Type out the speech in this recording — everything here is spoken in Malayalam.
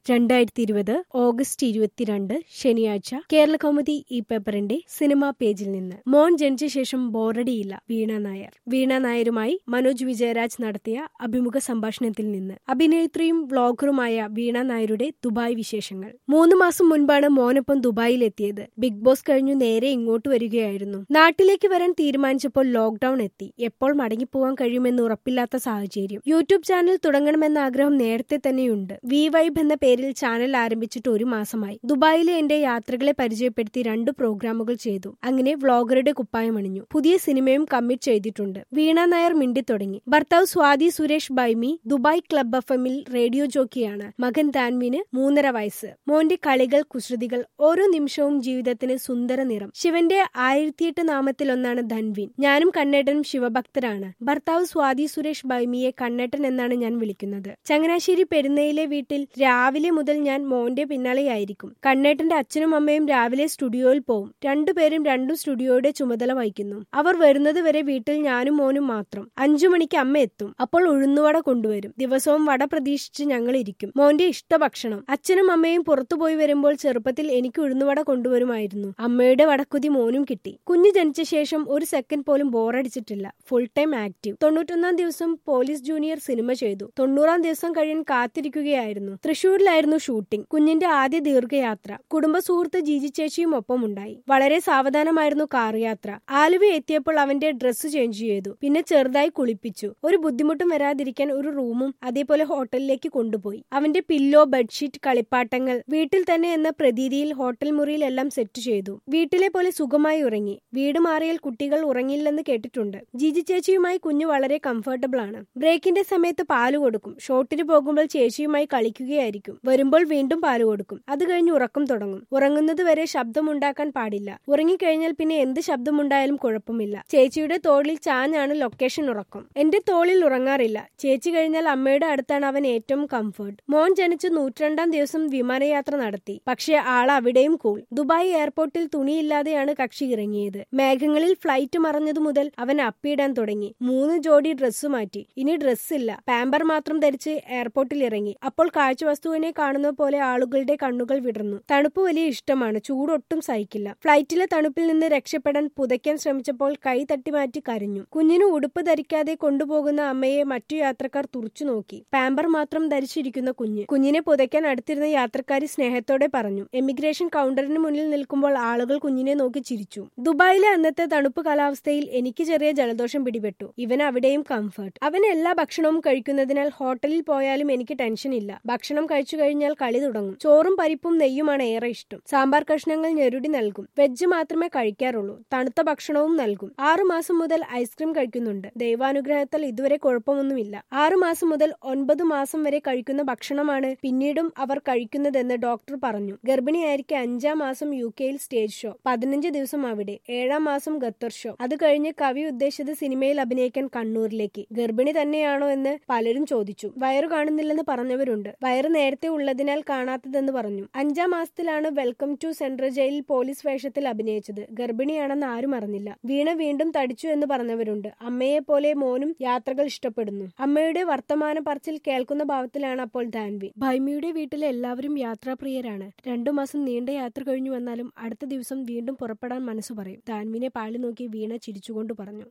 രണ്ടായിരത്തി ഇരുപത് ഓഗസ്റ്റ് ഇരുപത്തിരണ്ട് ശനിയാഴ്ച കേരള കൗമുദി ഈ പേപ്പറിന്റെ സിനിമാ പേജിൽ നിന്ന് മോൻ ജനിച്ച ശേഷം ബോറടിയില്ല വീണ നായർ വീണ നായരുമായി മനോജ് വിജയരാജ് നടത്തിയ അഭിമുഖ സംഭാഷണത്തിൽ നിന്ന് അഭിനേത്രിയും വ്ളോഗറുമായ വീണ നായരുടെ ദുബായ് വിശേഷങ്ങൾ മൂന്ന് മാസം മുൻപാണ് മോനൊപ്പം ദുബായിലെത്തിയത് ബിഗ് ബോസ് കഴിഞ്ഞു നേരെ ഇങ്ങോട്ട് വരികയായിരുന്നു നാട്ടിലേക്ക് വരാൻ തീരുമാനിച്ചപ്പോൾ ലോക്ഡൌൺ എത്തി എപ്പോൾ മടങ്ങിപ്പോവാൻ കഴിയുമെന്ന് ഉറപ്പില്ലാത്ത സാഹചര്യം യൂട്യൂബ് ചാനൽ തുടങ്ങണമെന്ന ആഗ്രഹം നേരത്തെ തന്നെയുണ്ട് വി വൈബ് എന്ന പേരിൽ ചാനൽ ആരംഭിച്ചിട്ട് ഒരു മാസമായി ദുബായിലെ എന്റെ യാത്രകളെ പരിചയപ്പെടുത്തി രണ്ട് പ്രോഗ്രാമുകൾ ചെയ്തു അങ്ങനെ വ്ളോഗറുടെ കുപ്പായം അണിഞ്ഞു പുതിയ സിനിമയും കമ്മിറ്റ് ചെയ്തിട്ടുണ്ട് വീണ നായർ മിണ്ടി തുടങ്ങി ഭർത്താവ് സ്വാതി സുരേഷ് ബൈമി ദുബായ് ക്ലബ് എഫ് എമ്മിൽ റേഡിയോ ജോക്കിയാണ് മകൻ താൻവിന് മൂന്നര വയസ്സ് മോന്റെ കളികൾ കുസൃതികൾ ഓരോ നിമിഷവും ജീവിതത്തിന് സുന്ദര നിറം ശിവന്റെ ആയിരത്തിയെട്ട് നാമത്തിലൊന്നാണ് ധൻവിൻ ഞാനും കണ്ണേട്ടനും ശിവഭക്തരാണ് ഭർത്താവ് സ്വാതി സുരേഷ് ബൈമിയെ കണ്ണേട്ടൻ എന്നാണ് ഞാൻ വിളിക്കുന്നത് ചങ്ങനാശ്ശേരി പെരുന്നയിലെ വീട്ടിൽ രാവിലെ മുതൽ ഞാൻ മോന്റെ പിന്നാലെയായിരിക്കും കണ്ണേട്ടന്റെ അച്ഛനും അമ്മയും രാവിലെ സ്റ്റുഡിയോയിൽ പോവും രണ്ടുപേരും രണ്ടും സ്റ്റുഡിയോയുടെ ചുമതല വഹിക്കുന്നു അവർ വരുന്നത് വരെ വീട്ടിൽ ഞാനും മോനും മാത്രം അഞ്ചു മണിക്ക് അമ്മ എത്തും അപ്പോൾ ഉഴുന്നുവട കൊണ്ടുവരും ദിവസവും വട പ്രതീക്ഷിച്ച് ഞങ്ങൾ ഇരിക്കും മോന്റെ ഇഷ്ടഭക്ഷണം അച്ഛനും അമ്മയും പുറത്തുപോയി വരുമ്പോൾ ചെറുപ്പത്തിൽ എനിക്ക് ഉഴുന്നുവട കൊണ്ടുവരുമായിരുന്നു അമ്മയുടെ വടക്കുതി മോനും കിട്ടി കുഞ്ഞു ജനിച്ച ശേഷം ഒരു സെക്കൻഡ് പോലും ബോറടിച്ചിട്ടില്ല ഫുൾ ടൈം ആക്റ്റീവ് തൊണ്ണൂറ്റൊന്നാം ദിവസം പോലീസ് ജൂനിയർ സിനിമ ചെയ്തു തൊണ്ണൂറാം ദിവസം കഴിയാൻ കാത്തിരിക്കുകയായിരുന്നു തൃശൂരിലായിരുന്നു ഷൂട്ടിംഗ് കുഞ്ഞിന്റെ ആദ്യ ദീർഘയാത്ര കുടുംബ സുഹൃത്ത് ജിജി ചേച്ചിയും ഒപ്പമുണ്ടായി വളരെ സാവധാനമായിരുന്നു കാർ യാത്ര ആലുവ എത്തിയപ്പോൾ അവന്റെ ഡ്രസ്സ് ചേഞ്ച് ചെയ്തു പിന്നെ ചെറുതായി കുളിപ്പിച്ചു ഒരു ബുദ്ധിമുട്ടും വരാതിരിക്കാൻ ഒരു റൂമും അതേപോലെ ഹോട്ടലിലേക്ക് കൊണ്ടുപോയി അവന്റെ പില്ലോ ബെഡ്ഷീറ്റ് കളിപ്പാട്ടങ്ങൾ വീട്ടിൽ തന്നെ എന്ന പ്രതീതിയിൽ ഹോട്ടൽ മുറിയിലെല്ലാം സെറ്റ് ചെയ്തു വീട്ടിലെ പോലെ സുഖമായി ഉറങ്ങി വീട് മാറിയാൽ കുട്ടികൾ ഉറങ്ങില്ലെന്ന് കേട്ടിട്ടുണ്ട് ജിജി ചേച്ചിയുമായി കുഞ്ഞു വളരെ കംഫർട്ടബിൾ ആണ് ബ്രേക്കിന്റെ സമയത്ത് പാല് കൊടുക്കും ഷോട്ടിന് പോകുമ്പോൾ ചേച്ചിയുമായി കളിക്കുകയായിരിക്കും വരുമ്പോൾ വീണ്ടും പാല് കൊടുക്കും അത് കഴിഞ്ഞ് ഉറക്കം തുടങ്ങും ഉറങ്ങുന്നത് വരെ ശബ്ദമുണ്ടാക്കാൻ പാടില്ല ഉറങ്ങിക്കഴിഞ്ഞാൽ പിന്നെ എന്ത് ശബ്ദമുണ്ടായാലും കുഴപ്പമില്ല ചേച്ചിയുടെ തോളിൽ ചാഞ്ഞാണ് ലൊക്കേഷൻ ഉറക്കം എന്റെ തോളിൽ ഉറങ്ങാറില്ല ചേച്ചി കഴിഞ്ഞാൽ അമ്മയുടെ അടുത്താണ് അവൻ ഏറ്റവും കംഫർട്ട് മോൻ ജനിച്ച് നൂറ്റിരണ്ടാം ദിവസം വിമാനയാത്ര നടത്തി പക്ഷേ ആൾ അവിടെയും കൂൾ ദുബായ് എയർപോർട്ടിൽ തുണിയില്ലാതെയാണ് കക്ഷി ഇറങ്ങിയത് മേഘങ്ങളിൽ ഫ്ലൈറ്റ് മറഞ്ഞതു മുതൽ അവൻ അപ്പിയിടാൻ തുടങ്ങി മൂന്ന് ജോഡി ഡ്രസ്സ് മാറ്റി ഇനി ഡ്രസ്സില്ല പാമ്പർ മാത്രം ധരിച്ച് എയർപോർട്ടിൽ ഇറങ്ങി അപ്പോൾ കാഴ്ചവസ്തുവിനെ കാണുന്ന പോലെ ആളുകളുടെ കണ്ണുകൾ വിടർന്നു തണുപ്പ് വലിയ ഇഷ്ടമാണ് ചൂടൊട്ടും സഹിക്കില്ല ഫ്ലൈറ്റിലെ തണുപ്പിൽ നിന്ന് രക്ഷപ്പെടാൻ പുതയ്ക്കാൻ ശ്രമിച്ചപ്പോൾ കൈ തട്ടി മാറ്റി കരഞ്ഞു കുഞ്ഞിന് ഉടുപ്പ് ധരിക്കാതെ കൊണ്ടുപോകുന്ന അമ്മയെ മറ്റു യാത്രക്കാർ തുറച്ചു നോക്കി പാമ്പർ മാത്രം ധരിച്ചിരിക്കുന്ന കുഞ്ഞ് കുഞ്ഞിനെ പുതയ്ക്കാൻ അടുത്തിരുന്ന യാത്രക്കാരി സ്നേഹത്തോടെ പറഞ്ഞു എമിഗ്രേഷൻ കൗണ്ടറിന് മുന്നിൽ നിൽക്കുമ്പോൾ ആളുകൾ കുഞ്ഞിനെ നോക്കി ചിരിച്ചു ദുബായിലെ അന്നത്തെ തണുപ്പ് കാലാവസ്ഥയിൽ എനിക്ക് ചെറിയ ജലദോഷം പിടിപെട്ടു ഇവൻ അവിടെയും കംഫർട്ട് അവൻ എല്ലാ ഭക്ഷണവും കഴിക്കുന്നതിനാൽ ഹോട്ടലിൽ പോയാലും എനിക്ക് ടെൻഷൻ ഇല്ല ഭക്ഷണം കഴിച്ചു കഴിഞ്ഞാൽ കളി തുടങ്ങും ചോറും പരിപ്പും നെയ്യുമാണ് ഏറെ ഇഷ്ടം സാമ്പാർ കഷ്ണങ്ങൾ ഞെരുടി നൽകും വെജ് മാത്രമേ കഴിക്കാറുള്ളൂ തണുത്ത ഭക്ഷണവും നൽകും ആറു മാസം മുതൽ ഐസ്ക്രീം കഴിക്കുന്നുണ്ട് ദൈവാനുഗ്രഹത്താൽ ഇതുവരെ കുഴപ്പമൊന്നുമില്ല ആറു മാസം മുതൽ ഒൻപത് മാസം വരെ കഴിക്കുന്ന ഭക്ഷണമാണ് പിന്നീടും അവർ കഴിക്കുന്നതെന്ന് ഡോക്ടർ പറഞ്ഞു ഗർഭിണിയായിരിക്കെ അഞ്ചാം മാസം യു കെയിൽ സ്റ്റേജ് ഷോ പതിനഞ്ച് ദിവസം അവിടെ ഏഴാം മാസം ഖത്തർ ഷോ അത് കഴിഞ്ഞ് കവി ഉദ്ദേശിച്ചത് സിനിമയിൽ അഭിനയിക്കാൻ കണ്ണൂരിലേക്ക് ഗർഭിണി തന്നെയാണോ എന്ന് പലരും ചോദിച്ചു വയറു കാണുന്നില്ലെന്ന് പറഞ്ഞവരുണ്ട് വയറ് നേരത്തെ ഉള്ളതിനാൽ കാണാത്തതെന്ന് പറഞ്ഞു അഞ്ചാം മാസത്തിലാണ് വെൽക്കം ടു സെൻട്രൽ ജയിലിൽ പോലീസ് വേഷത്തിൽ അഭിനയിച്ചത് ഗർഭിണിയാണെന്ന് ആരും അറിഞ്ഞില്ല വീണ വീണ്ടും തടിച്ചു എന്ന് പറഞ്ഞവരുണ്ട് അമ്മയെ പോലെ മോനും യാത്രകൾ ഇഷ്ടപ്പെടുന്നു അമ്മയുടെ വർത്തമാന പറച്ചിൽ കേൾക്കുന്ന ഭാവത്തിലാണ് അപ്പോൾ ധാൻവി ഭൈമിയുടെ വീട്ടിലെ എല്ലാവരും യാത്രാപ്രിയരാണ് രണ്ടു മാസം നീണ്ട യാത്ര കഴിഞ്ഞു വന്നാലും അടുത്ത ദിവസം വീണ്ടും പുറപ്പെടാൻ മനസ്സു പറയും ധാൻവിനെ പാളി നോക്കി വീണ ചിരിച്ചുകൊണ്ട് പറഞ്ഞു